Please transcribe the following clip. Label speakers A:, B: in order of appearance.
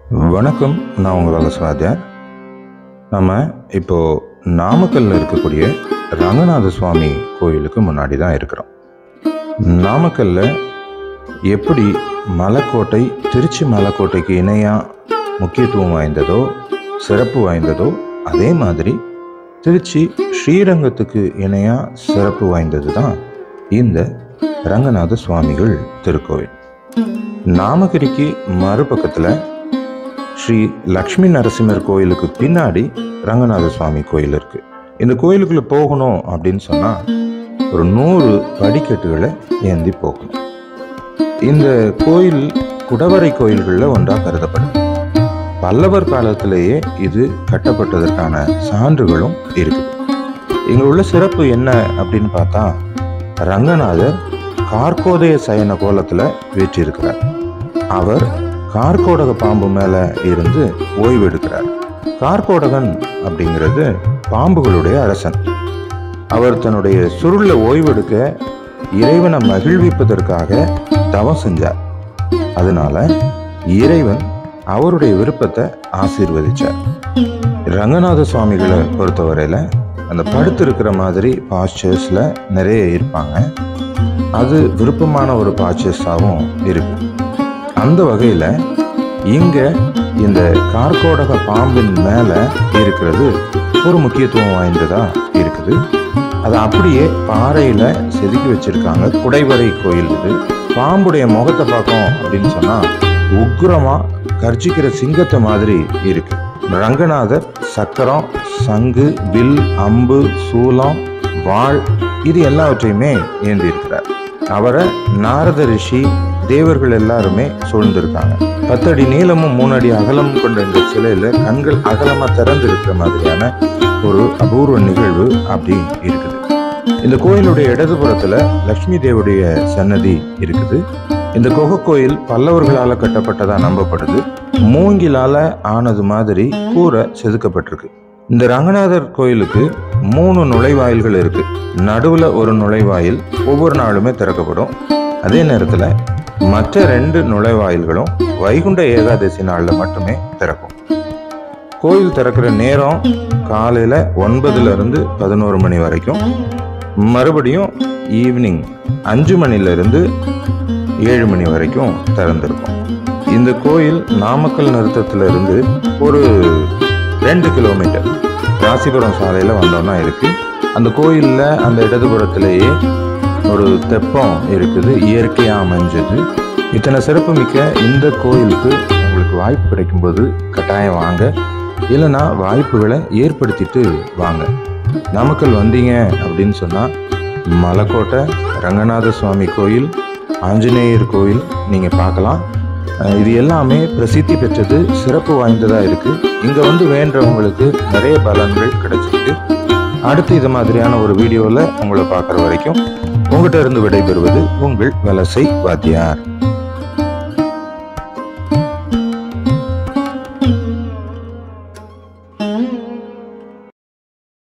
A: வணக்கம் நான் உங்கள் வகஸ்வாத்தியார் நம்ம இப்போ நாமக்கல்ல இருக்கக்கூடிய ரங்கநாத சுவாமி கோயிலுக்கு முன்னாடி தான் இருக்கிறோம் நாமக்கல்ல எப்படி மலைக்கோட்டை திருச்சி மலைக்கோட்டைக்கு இணையாக முக்கியத்துவம் வாய்ந்ததோ சிறப்பு வாய்ந்ததோ அதே மாதிரி திருச்சி ஸ்ரீரங்கத்துக்கு இணையாக சிறப்பு வாய்ந்தது தான் இந்த ரங்கநாத சுவாமிகள் திருக்கோவில் நாமகிரிக்கு மறுபக்கத்தில் ஸ்ரீ லக்ஷ்மி நரசிம்மர் கோயிலுக்கு பின்னாடி ரங்கநாத சுவாமி கோயில் இருக்கு இந்த கோயிலுக்குள்ள போகணும் அப்படின்னு சொன்னா ஒரு நூறு படிக்கட்டுகளை ஏந்தி போகணும் இந்த கோயில் குடவரை கோயில்களில் ஒன்றாக கருதப்படுது பல்லவர் காலத்திலேயே இது கட்டப்பட்டதற்கான சான்றுகளும் இருக்குது இங்க உள்ள சிறப்பு என்ன அப்படின்னு பார்த்தா ரங்கநாதர் கார்கோதய சயன கோலத்துல வீற்றிருக்கிறார் அவர் கார்கோடக பாம்பு மேல இருந்து ஓய்வு எடுக்கிறார் கார்கோடகன் அப்படிங்கிறது பாம்புகளுடைய அரசன் அவர் தன்னுடைய சுருள ஓய்வெடுக்க இறைவனை மகிழ்விப்பதற்காக தவம் செஞ்சார் அதனால இறைவன் அவருடைய விருப்பத்தை ஆசீர்வதிச்சார் ரங்கநாத சுவாமிகளை பொறுத்தவரையில அந்த படுத்து இருக்கிற மாதிரி பாஸ்டர்ஸ்ல நிறைய இருப்பாங்க அது விருப்பமான ஒரு பாஸ்டர்ஸாகவும் இருக்கு அந்த வகையில இங்க இந்த கார்கோடக பாம்பின் மேல இருக்கிறது ஒரு முக்கியத்துவம் வாய்ந்ததா இருக்குது அதை அப்படியே பாறையில செதுக்கி வச்சிருக்காங்க குடைவரை கோயில் இது பாம்புடைய முகத்தை பார்த்தோம் அப்படின்னு சொன்னா உக்ரமா கர்ஜிக்கிற சிங்கத்தை மாதிரி இருக்கு ரங்கநாதர் சக்கரம் சங்கு வில் அம்பு சூலம் வாள் இது எல்லாவற்றையுமே ஏந்தி இருக்கிறார் அவரை நாரத ரிஷி தேவர்கள் எல்லாருமே சூழ்ந்திருக்காங்க பத்தடி நீளமும் மூணு அடி அகலமும் கொண்ட இந்த சிலையில கண்கள் அகலமா திறந்து இருக்கிற மாதிரியான ஒரு அபூர்வ நிகழ்வு அப்படி இருக்குது இந்த கோயிலுடைய இடதுபுறத்துல லக்ஷ்மி தேவுடைய சன்னதி இருக்குது இந்த குகை கோயில் பல்லவர்களால கட்டப்பட்டதா நம்பப்படுது மூங்கிலால ஆனது மாதிரி கூரை செதுக்கப்பட்டிருக்கு இந்த ரங்கநாதர் கோயிலுக்கு மூணு நுழைவாயில்கள் இருக்கு நடுவுல ஒரு நுழைவாயில் ஒவ்வொரு நாளுமே திறக்கப்படும் அதே நேரத்துல மற்ற ரெண்டு நுழைவாயில்களும் வைகுண்ட ஏகாதசி நாள்ல மட்டுமே திறக்கும் கோயில் திறக்கிற நேரம் காலையில ஒன்பதுல இருந்து பதினோரு மணி வரைக்கும் மறுபடியும் ஈவினிங் அஞ்சு மணில இருந்து ஏழு மணி வரைக்கும் திறந்திருக்கும் இந்த கோயில் நாமக்கல் நிறுத்தத்துல இருந்து ஒரு ரெண்டு கிலோமீட்டர் ராசிபுரம் சாலையில வந்தோம்னா இருக்கு அந்த கோயில்ல அந்த இடதுபுறத்திலேயே ஒரு தெப்பம் இருக்குது இயற்கையா அமைஞ்சது இத்தனை சிறப்புமிக்க இந்த கோயிலுக்கு உங்களுக்கு வாய்ப்பு கிடைக்கும்போது கட்டாயம் வாங்க இல்லைன்னா வாய்ப்புகளை ஏற்படுத்திட்டு வாங்க நாமக்கல் வந்தீங்க அப்படின்னு சொன்னால் மலைக்கோட்டை ரங்கநாத சுவாமி கோயில் ஆஞ்சநேயர் கோயில் நீங்கள் பார்க்கலாம் அஹ் இது எல்லாமே பிரசித்தி பெற்றது சிறப்பு வாய்ந்ததாக இருக்குது இங்கே வந்து வேண்டவங்களுக்கு நிறைய பலன்கள் கிடைச்சிருக்கு அடுத்து இது மாதிரியான ஒரு வீடியோவில் உங்களை பார்க்குற வரைக்கும் உங்கள்கிட்ட இருந்து விடைபெறுவது உங்கள் வலசை வாத்தியார்